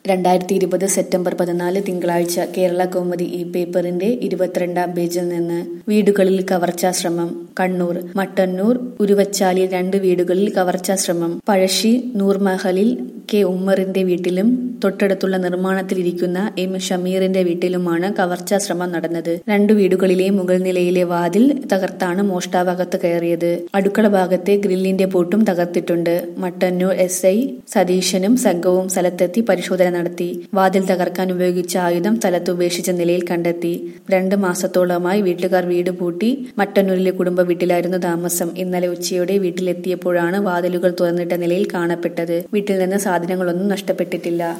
രണ്ടായിരത്തി ഇരുപത് സെപ്റ്റംബർ പതിനാല് തിങ്കളാഴ്ച കേരള കൗമുദി ഈ പേപ്പറിന്റെ ഇരുപത്തിരണ്ടാം പേജിൽ നിന്ന് വീടുകളിൽ കവർച്ചാ ശ്രമം കണ്ണൂർ മട്ടന്നൂർ ഉരുവച്ചാലിൽ രണ്ട് വീടുകളിൽ കവർച്ചാ ശ്രമം പഴശ്ശി നൂർമഹലിൽ കെ ഉമ്മറിന്റെ വീട്ടിലും തൊട്ടടുത്തുള്ള നിർമ്മാണത്തിലിരിക്കുന്ന എം ഷമീറിന്റെ വീട്ടിലുമാണ് കവർച്ചാ ശ്രമം നടന്നത് രണ്ടു വീടുകളിലെ മുകൾ നിലയിലെ വാതിൽ തകർത്താണ് മോഷ്ടാവ് അകത്ത് കയറിയത് അടുക്കള ഭാഗത്തെ ഗ്രില്ലിന്റെ പൂട്ടും തകർത്തിട്ടുണ്ട് മട്ടന്നൂർ എസ് ഐ സതീശനും സംഘവും സ്ഥലത്തെത്തി പരിശോധന നടത്തി വാതിൽ തകർക്കാൻ ഉപയോഗിച്ച ആയുധം സ്ഥലത്ത് ഉപേക്ഷിച്ച നിലയിൽ കണ്ടെത്തി രണ്ട് മാസത്തോളമായി വീട്ടുകാർ വീട് പൂട്ടി മട്ടന്നൂരിലെ കുടുംബ വീട്ടിലായിരുന്നു താമസം ഇന്നലെ ഉച്ചയോടെ വീട്ടിലെത്തിയപ്പോഴാണ് വാതിലുകൾ തുറന്നിട്ട നിലയിൽ കാണപ്പെട്ടത് വീട്ടിൽ നിന്ന് സാധനങ്ങളൊന്നും നഷ്ടപ്പെട്ടിട്ടില്ല